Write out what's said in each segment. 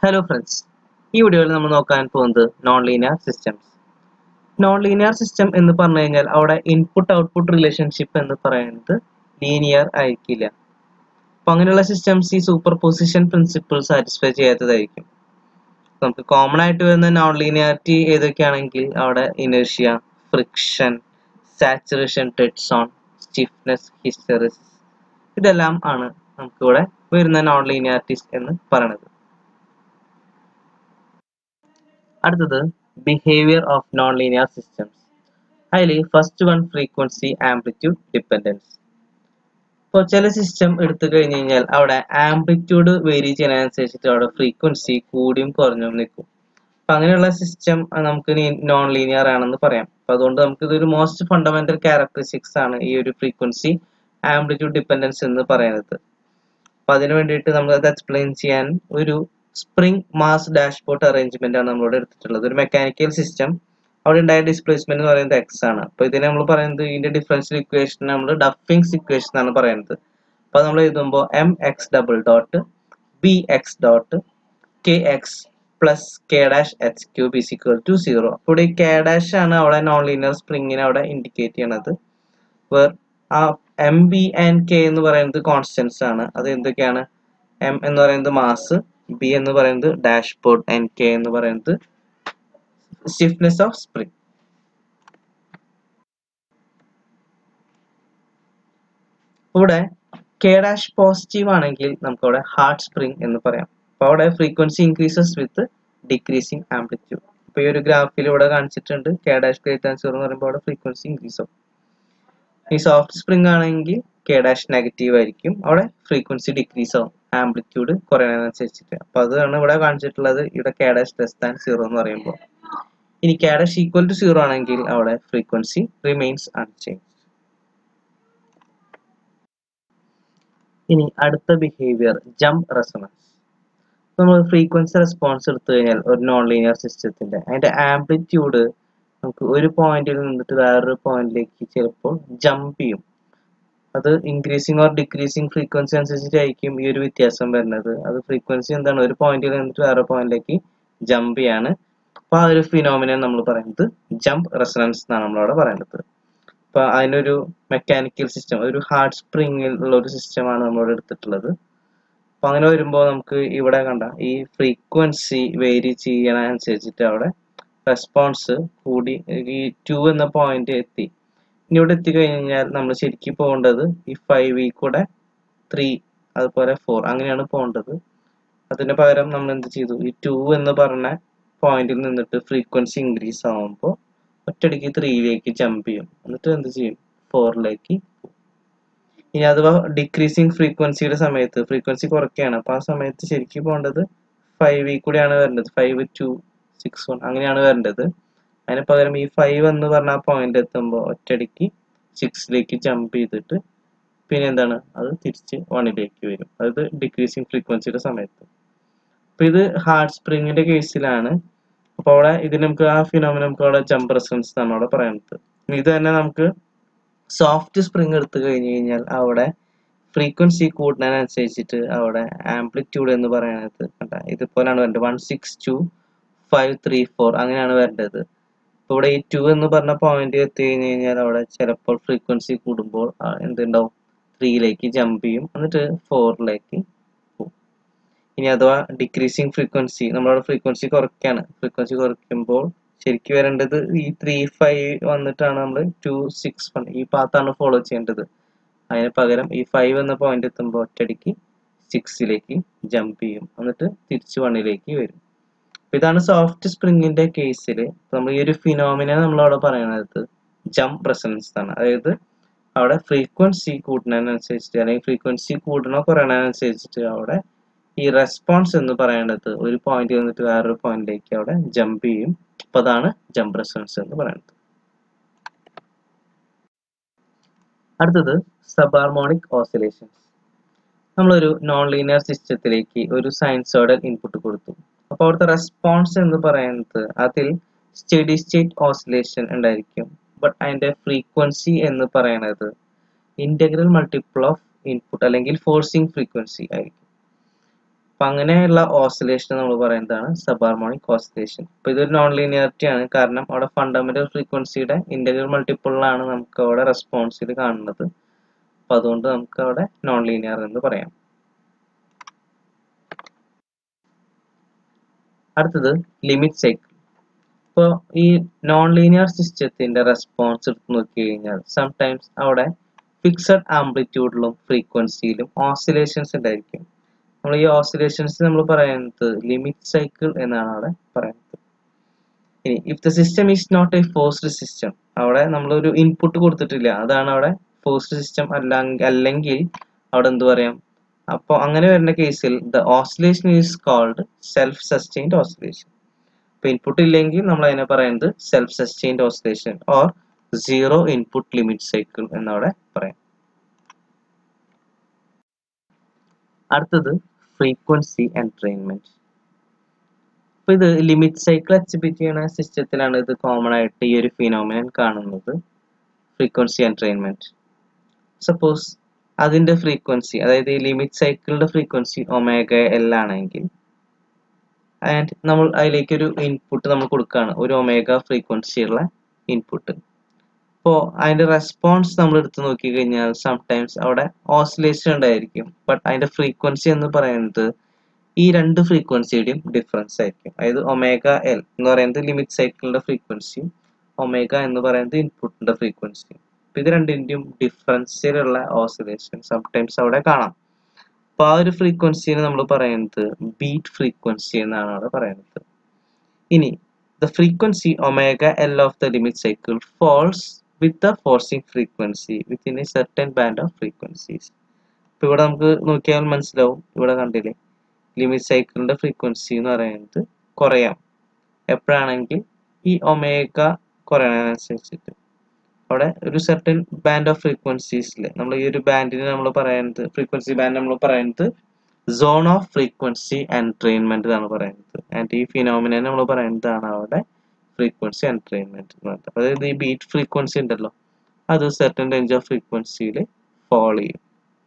hello friends ഈ വീഡിയോയിൽ നമ്മൾ നോക്കാൻ പോകുന്നത് non linear systems non linear system എന്ന് പറഞ്ഞു കഴിഞ്ഞാൽ അവിടെ ഇൻപുട്ട് ഔട്ട്പുട്ട് റിലേഷൻഷിപ്പ് എന്ന് പറയുന്നത് ലീനിയർ ആയിരിക്കില്ല അപ്പം അങ്ങനെയുള്ള സിസ്റ്റംസ് ഈ സൂപ്പർ പൊസിഷൻ പ്രിൻസിപ്പിൾ സാറ്റിസ്ഫൈ ചെയ്യാത്തതായിരിക്കും നമുക്ക് കോമൺ ആയിട്ട് വരുന്ന നോൺ ലീനിയാരിറ്റി ഏതൊക്കെയാണെങ്കിൽ അവിടെ ഇനേഷ്യ friction saturation dead zone stiffness hysteresis ഇതെല്ലാം ആണ് നമുക്കിവിടെ വരുന്ന നോൺ ലീനിയാരിറ്റീസ് എന്ന് പറയുന്നത് അടുത്തത് behaviour of non linear systems അതിൽ first one frequency amplitude dependence ഇപ്പോൾ ചില സിസ്റ്റം എടുത്തു കഴിഞ്ഞ് കഴിഞ്ഞാൽ അവിടെ ആംപ്ലിറ്റ്യൂഡ് വേരി ചെയ്യുന്നതനുസരിച്ചിട്ട് അവിടെ ഫ്രീക്വൻസി കൂടിയും കുറഞ്ഞും നിൽക്കും അപ്പം അങ്ങനെയുള്ള സിസ്റ്റം നമുക്ക് നോൺ ലീനിയർ ആണെന്ന് പറയാം അപ്പം അതുകൊണ്ട് നമുക്ക് ഇതൊരു മോസ്റ്റ് ഫണ്ടമെന്റൽ ക്യാരക്ടറിസ്റ്റിക്സ് ആണ് ഈ ഒരു ഫ്രീക്വൻസി ആംപ്ലിറ്റ്യൂഡ് ഡിപ്പെൻഡൻസ് എന്ന് പറയുന്നത് അപ്പം അതിന് വേണ്ടിയിട്ട് നമ്മൾ അത് എക്സ്പ്ലെയിൻ ചെയ്യാൻ ഒരു സ്പ്രിംഗ് മാസ് ഡാഷ്ബോർഡ് അറേഞ്ച്മെന്റ് ആണ് നമ്മളിവിടെ എടുത്തിട്ടുള്ളത് ഒരു മെക്കാനിക്കൽ സിസ്റ്റം അവിടെ ഉണ്ടായ ഡിസ്പ്ലേസ്മെന്റ് എന്ന് പറയുന്നത് എക്സ് ആണ് അപ്പൊ ഇതിനെ നമ്മൾ പറയുന്നത് ഇതിന്റെ ഡിഫറൻഷ്യൽ ഇക്വേഷൻ നമ്മൾ ഡഫിങ്സ് ഇക്വേഷൻ ആണ് പറയുന്നത് അപ്പൊ നമ്മൾ എഴുതുമ്പോൾ m x double dot b x dot k x plus k dash h cube is equal to zero ഇവിടെ ഈ കെ ഡാഷ് ആണ് അവിടെ നോൺ ലീനിയർ സ്പ്രിങ്ങിനെ അവിടെ ഇൻഡിക്കേറ്റ് ചെയ്യണത് വേർ ആ എം ബി ആൻഡ് കെ എന്ന് പറയുന്നത് കോൺസ്റ്റൻസ് ആണ് അത് എന്തൊക്കെയാണ് എം എന്ന് പറയുന്നത് മാസ് ബി എന്ന് പറയുന്നത് ഡാഷ്ബോർഡ് ആൻഡ് കെ എന്ന് പറയുന്നത് സ്റ്റിഫ്നെസ് ഓഫ് സ്പ്രിംഗ് ഇവിടെ കെ ഡാഷ് പോസിറ്റീവ് ആണെങ്കിൽ നമുക്ക് അവിടെ ഹാർഡ് സ്പ്രിംഗ് എന്ന് പറയാം അപ്പോൾ അവിടെ frequency increases with decreasing amplitude അപ്പോൾ ഈ ഒരു ഗ്രാഫിൽ ഇവിടെ കാണിച്ചിട്ടുണ്ട് കെ ഡാഷ് ഗ്രേറ്റർ സീറോ എന്ന് പറയുമ്പോൾ അവിടെ ഫ്രീക്വൻസി ഇൻക്രീസ് ആവും ഈ സോഫ്റ്റ് സ്പ്രിംഗ് ആണെങ്കിൽ കെ ഡാഷ് നെഗറ്റീവ് ആയിരിക്കും അവിടെ ഫ്രീക്വൻസി ഡിക്രീസ് ആവും ആംപ്ലിറ്റ്യൂഡ് കുറയുന്നതിനനുസരിച്ചിട്ട് അപ്പോൾ അതാണ് ഇവിടെ കാണിച്ചിട്ടുള്ളത് ഇവിടെ k dash less than zero എന്ന് പറയുമ്പോൾ ഇനി k dash equal to zero ആണെങ്കിൽ അവിടെ ഫ്രീക്വൻസി റിമെയിൻസ് അൺചേഞ്ച് ഇനി അടുത്ത ബിഹേവിയർ ജംപ് റെസണൻസ് നമ്മൾ ഫ്രീക്വൻസി റെസ്പോൺസ് എടുത്തു കഴിഞ്ഞാൽ ഒരു നോൺ ലീനിയർ സിസ്റ്റത്തിന്റെ അതിന്റെ ആംപ്ലിറ്റ്യൂഡ് നമുക്ക് ഒരു പോയിന്റിൽ നിന്നിട്ട് വേറൊരു പോയിന്റിലേക്ക് ചിലപ്പോൾ ജമ്പ് ചെയ്യും അത് ഇൻക്രീസിങ് ഓർ ഡിക്രീസിങ് ഫ്രീക്വൻസി അനുസരിച്ചിട്ടായിരിക്കും ഈ ഒരു വ്യത്യാസം വരുന്നത് അത് ഫ്രീക്വൻസി എന്താണ് ഒരു പോയിന്റിൽ നിന്നിട്ട് വേറെ പോയിന്റിലേക്ക് ജമ്പ് ചെയ്യാണ് അപ്പൊ ആ ഒരു ഫിനോമിനൻ നമ്മൾ പറയുന്നത് ജംപ് റെസണൻസ് എന്നാണ് നമ്മളവിടെ പറയുന്നത് അപ്പൊ അതിനൊരു മെക്കാനിക്കൽ സിസ്റ്റം ഒരു ഹാർഡ് സ്പ്രിങ്ങിൽ ഉള്ള ഒരു സിസ്റ്റമാണ് നമ്മളിവിടെ എടുത്തിട്ടുള്ളത് അപ്പൊ അങ്ങനെ വരുമ്പോൾ നമുക്ക് ഇവിടെ കണ്ട ഈ ഫ്രീക്വൻസി വേരി ചെയ്യണ അനുസരിച്ചിട്ട് അവിടെ റെസ്പോൺസ് കൂടി ഈ ടു എന്ന പോയിന്റ് എത്തി ഇനി ഇവിടെ എത്തിക്കഴിഞ്ഞാൽ നമ്മൾ ശരിക്കും പോകേണ്ടത് ഈ ഫൈവ് ഈ കൂടെ ത്രീ അതുപോലെ ഫോർ അങ്ങനെയാണ് പോകേണ്ടത് അതിന് പകരം നമ്മൾ എന്ത് ചെയ്തു ഈ ടു എന്ന് പറഞ്ഞ പോയിന്റിൽ നിന്നിട്ട് ഫ്രീക്വൻസി ഇൻക്രീസ് ആകുമ്പോൾ ഒറ്റയടിക്ക് ത്രീയിലേക്ക് ജമ്പ് ചെയ്യും എന്നിട്ട് എന്ത് ചെയ്യും ഫോറിലേക്ക് ഇനി അഥവാ ഡിക്രീസിങ് ഫ്രീക്വൻസിയുടെ സമയത്ത് ഫ്രീക്വൻസി കുറയ്ക്കുകയാണ് അപ്പോൾ ആ സമയത്ത് ശരിക്കും പോകേണ്ടത് ഫൈവ് കൂടെയാണ് വരേണ്ടത് ഫൈവ് ടു സിക്സ് വൺ അങ്ങനെയാണ് വരേണ്ടത് അതിന് പകരം ഈ ഫൈവ് എന്ന് പറഞ്ഞ ആ പോയിന്റ് എത്തുമ്പോൾ ഒറ്റയടിക്ക് സിക്സിലേക്ക് ജമ്പ് ചെയ്തിട്ട് പിന്നെ എന്താണ് അത് തിരിച്ച് വണ്ണിലേക്ക് വരും അതായത് ഡിക്രീസിങ് ഫ്രീക്വൻസിയുടെ സമയത്ത് അപ്പൊ ഇത് ഹാർഡ് സ്പ്രിങ്ങിന്റെ കേസിലാണ് അപ്പൊ അവിടെ ഇത് നമുക്ക് ആ ഫിനോമിന നമുക്ക് അവിടെ ജമ്പ് റെസൻസ് എന്നാണ് അവിടെ പറയുന്നത് ഇത് തന്നെ നമുക്ക് സോഫ്റ്റ് സ്പ്രിങ് എടുത്തു കഴിഞ്ഞു കഴിഞ്ഞാൽ അവിടെ ഫ്രീക്വൻസി കൂടുന്നതിനനുസരിച്ചിട്ട് അവിടെ ആംപ്ലിറ്റ്യൂഡ് എന്ന് പറയുന്നത് കണ്ട ഇതുപോലെയാണ് വരേണ്ടത് one six two five three four അങ്ങനെയാണ് വരേണ്ടത് ഇപ്പോൾ ഇവിടെ ഈ ടു എന്ന് പറഞ്ഞ പോയിന്റ് എത്തി കഴിഞ്ഞ് കഴിഞ്ഞാൽ അവിടെ ചിലപ്പോൾ ഫ്രീക്വൻസി കൂടുമ്പോൾ എന്തുണ്ടാവും ത്രീയിലേക്ക് ജമ്പ് ചെയ്യും എന്നിട്ട് ഫോറിലേക്ക് പോകും ഇനി അഥവാ ഡിക്രീസിങ് ഫ്രീക്വൻസി നമ്മളവിടെ ഫ്രീക്വൻസി കുറയ്ക്കുകയാണ് ഫ്രീക്വൻസി കുറയ്ക്കുമ്പോൾ ശരിക്കും വരേണ്ടത് ഈ ത്രീ ഫൈവ് വന്നിട്ടാണ് നമ്മൾ ടു സിക്സ് വൺ ഈ പാത്താണ് ഫോളോ ചെയ്യേണ്ടത് അതിന് പകരം ഈ ഫൈവ് എന്ന പോയിന്റ് എത്തുമ്പോൾ ഒറ്റയടിക്ക് സിക്സിലേക്ക് ജമ്പ് ചെയ്യും എന്നിട്ട് തിരിച്ച് വണ്ണിലേക്ക് വരും ഇതാണ് സോഫ്റ്റ് സ്പ്രിങ്ങിന്റെ കേസിൽ നമ്മൾ ഈ ഒരു ഫിനോമിന നമ്മളവിടെ പറയുന്നത് ജംപ് റെസനൻസ് ആണ് അതായത് അവിടെ ഫ്രീക്വൻസി കൂടുന്നതിനനുസരിച്ചിട്ട് അല്ലെങ്കിൽ ഫ്രീക്വൻസി കൂടണോ കുറയണതിനനുസരിച്ചിട്ട് അവിടെ ഈ റെസ്പോൺസ് എന്ന് പറയുന്നത് ഒരു പോയിന്റിൽ നിന്നിട്ട് വേറൊരു പോയിന്റിലേക്ക് അവിടെ ജമ്പ് ചെയ്യും അപ്പൊ അതാണ് ജംപ് റെസനൻസ് എന്ന് പറയുന്നത് അടുത്തത് സബാർമോണിക് ഓസിലേഷൻസ് നമ്മളൊരു നോൺ ലീനിയർ സിസ്റ്റത്തിലേക്ക് ഒരു സൈൻസോഡൽ ഇൻപുട്ട് കൊടുത്തു അപ്പോൾ അവിടുത്തെ റെസ്പോൺസ് എന്ന് പറയുന്നത് അതിൽ സ്റ്റഡി സ്റ്റേറ്റ് ഓസിലേഷൻ ഉണ്ടായിരിക്കും ബട്ട് അതിന്റെ ഫ്രീക്വൻസി എന്ന് പറയുന്നത് ഇന്റഗ്രൽ മൾട്ടിപ്പിൾ ഓഫ് ഇൻപുട്ട് അല്ലെങ്കിൽ ഫോഴ്സിങ് ഫ്രീക്വൻസി ആയിരിക്കും അപ്പൊ അങ്ങനെയുള്ള ഓസിലേഷൻ നമ്മൾ പറയുന്നതാണ് സബ് ഹാർമോണിക് ഓസിലേഷൻ അപ്പൊ ഇതൊരു നോൺ ലീനിയാരിറ്റി ആണ് കാരണം അവിടെ ഫണ്ടമെന്റൽ ഫ്രീക്വൻസിയുടെ ഇന്റഗ്രൽ മൾട്ടിപ്പിളിലാണ് നമുക്ക് അവിടെ റെസ്പോൺസിൽ കാണുന്നത് അപ്പൊ അതുകൊണ്ട് നമുക്ക് അവിടെ നോൺ ലീനിയർ എന്ന് പറയാം അടുത്തത് ലിമിറ്റ് സൈക്കിൾ ഇപ്പോൾ ഈ നോൺ ലീനിയർ സിസ്റ്റത്തിന്റെ റെസ്പോൺസ് എടുത്ത് നോക്കി കഴിഞ്ഞാൽ സംടൈംസ് അവിടെ ഫിക്സഡ് ആംപ്ലിറ്റ്യൂഡിലും ഫ്രീക്വൻസിയിലും ഓസിലേഷൻസ് ഉണ്ടായിരിക്കും നമ്മൾ ഈ ഓസിലേഷൻസ് നമ്മൾ പറയുന്നത് ലിമിറ്റ് സൈക്കിൾ എന്നാണ് അവിടെ പറയുന്നത് ഇനി if the system is not a forced system അവിടെ നമ്മൾ ഒരു ഇൻപുട്ട് കൊടുത്തിട്ടില്ല അതാണ് അവിടെ ഫോഴ്സ്ഡ് സിസ്റ്റം അല്ല അല്ലെങ്കിൽ അവിടെ എന്ത് പറയാം അപ്പോൾ അങ്ങനെ വരുന്ന കേസിൽ the oscillation is called self sustained oscillation ഇപ്പൊ ഇൻപുട്ട് ഇല്ലെങ്കിൽ നമ്മൾ അതിനെ പറയുന്നത് self sustained oscillation or zero input limit cycle എന്നവിടെ പറയാം അടുത്തത് ഫ്രീക്വൻസി എൻട്രെയിൻമെന്റ് അപ്പൊ ഇത് ലിമിറ്റ് സൈക്കിൾ എക്സിബിറ്റ് ചെയ്യുന്ന സിസ്റ്റത്തിലാണ് ഇത് കോമൺ ആയിട്ട് ഈ ഒരു ഫിനോമിനൻ കാണുന്നത് ഫ്രീക്വൻസി എൻട്രെയിൻമെന്റ് സപ്പോസ് അതിന്റെ ഫ്രീക്വൻസി അതായത് ഈ ലിമിറ്റ് സൈക്കിളിന്റെ ഫ്രീക്വൻസി ഒമേഗ എൽ ആണെങ്കിൽ ആൻഡ് നമ്മൾ അതിലേക്ക് ഒരു ഇൻപുട്ട് നമ്മൾ കൊടുക്കുകയാണ് ഒരു ഒമേഗ ഫ്രീക്വൻസി ഉള്ള ഇൻപുട്ട് അപ്പോൾ അതിന്റെ റെസ്പോൺസ് നമ്മൾ എടുത്ത് നോക്കി കഴിഞ്ഞാൽ സംടൈംസ് അവിടെ ഓസിലേഷൻ ഉണ്ടായിരിക്കും ബട്ട് അതിന്റെ ഫ്രീക്വൻസി എന്ന് പറയുന്നത് ഈ രണ്ട് ഫ്രീക്വൻസിയുടെയും ഡിഫറൻസ് ആയിരിക്കും അതായത് ഒമേഗ എൽ എന്ന് പറയുന്നത് ലിമിറ്റ് സൈക്കിളിന്റെ ഫ്രീക്വൻസി ഒമേഗ എന്ന് പറയുന്നത് ഇൻപുട്ടിന്റെ ഫ്രീക്വൻസി ഇത് രണ്ടിന്റെയും ഡിഫറൻസിലുള്ള ഓസിലേഷൻ സംടൈംസ് അവിടെ കാണാം അപ്പൊ ആ ഒരു ഫ്രീക്വൻസിനെ നമ്മൾ പറയുന്നത് ബീറ്റ് ഫ്രീക്വൻസി എന്നാണ് അവിടെ പറയുന്നത് ഇനി the frequency omega L of the limit cycle falls with the forcing frequency within a certain band of frequencies ഇപ്പൊ ഇവിടെ നമുക്ക് നോക്കിയാൽ മനസ്സിലാവും ഇവിടെ കണ്ടില്ലേ ലിമിറ്റ് സൈക്കിളിന്റെ ഫ്രീക്വൻസി എന്ന് പറയുന്നത് കുറയാം എപ്പോഴാണെങ്കിൽ ഈ ഒമേഗ കുറയണതിനനുസരിച്ചിട്ട് അവിടെ ഒരു സെർട്ടൻ ബാൻഡ് ഓഫ് ഫ്രീക്വൻസീസിൽ നമ്മൾ ഈ ഒരു ബാൻഡിന് നമ്മൾ പറയുന്നത് ഫ്രീക്വൻസി ബാൻഡ് നമ്മൾ പറയുന്നത് സോൺ ഓഫ് ഫ്രീക്വൻസി എൻട്രെയിൻമെന്റ് എന്നാണ് പറയുന്നത് ആൻഡ് ഈ ഫിനോമിനെ നമ്മൾ പറയുന്നതാണ് അവിടെ ഫ്രീക്വൻസി എൻട്രെയിൻമെന്റ് എന്ന് പറയുന്നത് അതായത് ഈ ബീറ്റ് ഫ്രീക്വൻസി ഉണ്ടല്ലോ അത് സെർട്ടൻ റേഞ്ച് ഓഫ് ഫ്രീക്വൻസിയിൽ ഫോളോ ചെയ്യും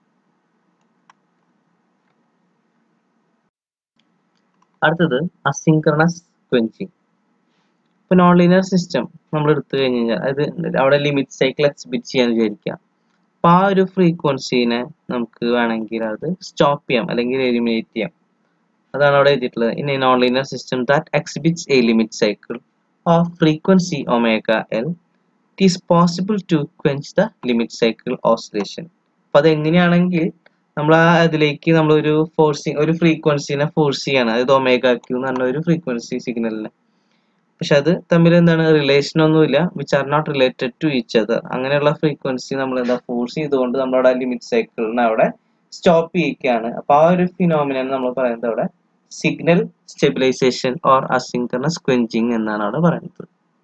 അടുത്തത് അസിൻക്രണസ് ക്വഞ്ചിങ് ഇപ്പൊ നോൺ ലീനിയർ സിസ്റ്റം നമ്മൾ എടുത്തു കഴിഞ്ഞ് കഴിഞ്ഞാൽ അത് അവിടെ ലിമിറ്റ് സൈക്കിൾ എക്സിബിറ്റ് ചെയ്യാൻ വിചാരിക്കാം അപ്പൊ ആ ഒരു ഫ്രീക്വൻസീനെ നമുക്ക് വേണമെങ്കിൽ അത് സ്റ്റോപ്പ് ചെയ്യാം അല്ലെങ്കിൽ എലിമിനേറ്റ് ചെയ്യാം അതാണ് അവിടെ എഴുതിയിട്ടുള്ളത് in a non linear system that exhibits a limit cycle of frequency omega L it is possible to quench the limit cycle oscillation അപ്പൊ അത് എങ്ങനെയാണെങ്കിൽ നമ്മൾ ആ അതിലേക്ക് നമ്മൾ ഒരു ഫോഴ്സിങ് ഒരു ഫ്രീക്വൻസിനെ ഫോഴ്സ് ചെയ്യാണ് അതായത് ഒമേഗ ക്യൂ എന്ന് പറഞ്ഞ ഒരു ഫ്രീക്വൻസി സിഗ്നലിനെ പക്ഷെ അത് തമ്മിൽ എന്താണ് റിലേഷൻ ഒന്നുമില്ല which are not related to each other അങ്ങനെയുള്ള ഫ്രീക്വൻസി നമ്മൾ എന്താ ഫോഴ്സ് ചെയ്തുകൊണ്ട് നമ്മളവിടെ ലിമിറ്റ് സൈക്കിളിനെ അവിടെ സ്റ്റോപ്പ് ചെയ്യിക്കുകയാണ് അപ്പൊ ആ ഒരു ഫിനോമിനാണ് നമ്മൾ പറയുന്നത് അവിടെ signal stabilization or asynchronous quenching എന്നാണ് അവിടെ പറയുന്നത്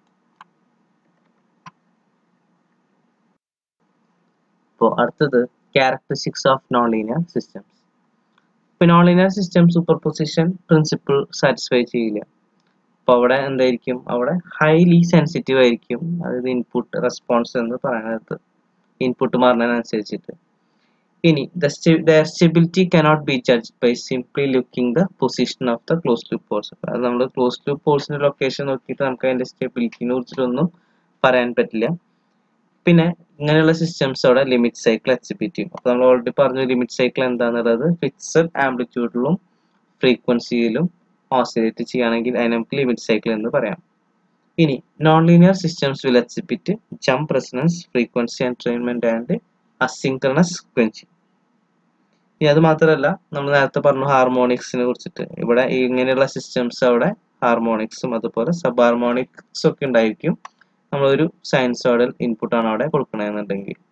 അപ്പോൾ അടുത്തത് characteristics of non linear systems ഇപ്പൊ non linear system superposition principle satisfy ചെയ്യില്ല അപ്പോൾ അവിടെ എന്തായിരിക്കും അവിടെ ഹൈലി സെൻസിറ്റീവ് ആയിരിക്കും അതായത് ഇൻപുട്ട് റെസ്പോൺസ് എന്ന് പറയുന്നത് ഇൻപുട്ട് മാറുന്നതിനനുസരിച്ചിട്ട് ഇനി the stability cannot be judge by simply looking the position of the close loop poles അത് നമ്മൾ ക്ലോസ് ലൂപ്പ് പോൾസിന്റെ ലൊക്കേഷൻ നോക്കിയിട്ട് നമുക്ക് അതിന്റെ സ്റ്റെബിലിറ്റിനെ കുറിച്ചിട്ടൊന്നും പറയാൻ പറ്റില്ല പിന്നെ ഇങ്ങനെയുള്ള സിസ്റ്റംസ് അവിടെ ലിമിറ്റ് സൈക്കിൾ എക്സിബിറ്റ് ചെയ്യും അപ്പോൾ നമ്മൾ ഓൾറെഡി പറഞ്ഞു ലിമിറ്റ് സൈക്കിൾ എന്താണെന്നുള്ളത് ഫിക്സഡ് ആംപ്ലിറ്റ്യൂഡിലും ഫ്രീക്വൻസിയിലും ഓസിലേറ്റ് ചെയ്യുകയാണെങ്കിൽ അതിനെ നമുക്ക് ലിമിറ്റ് സൈക്കിൾ എന്ന് പറയാം ഇനി non linear systems will exhibit jump resonance frequency entrainment and asynchronous quenching ഇനി അത് മാത്രമല്ല നമ്മൾ നേരത്തെ പറഞ്ഞു ഹാർമോണിക്സിനെ കുറിച്ചിട്ട് ഇവിടെ ഇങ്ങനെയുള്ള സിസ്റ്റംസ് അവിടെ ഹാർമോണിക്സും അതുപോലെ സബ് ഹാർമോണിക്സ് ഒക്കെ ഉണ്ടായിരിക്കും നമ്മളൊരു സൈൻസോഡൽ ഇൻപുട്ട് ആണ് അവിടെ കൊടുക്കണമെന്നുണ്ടെങ്കിൽ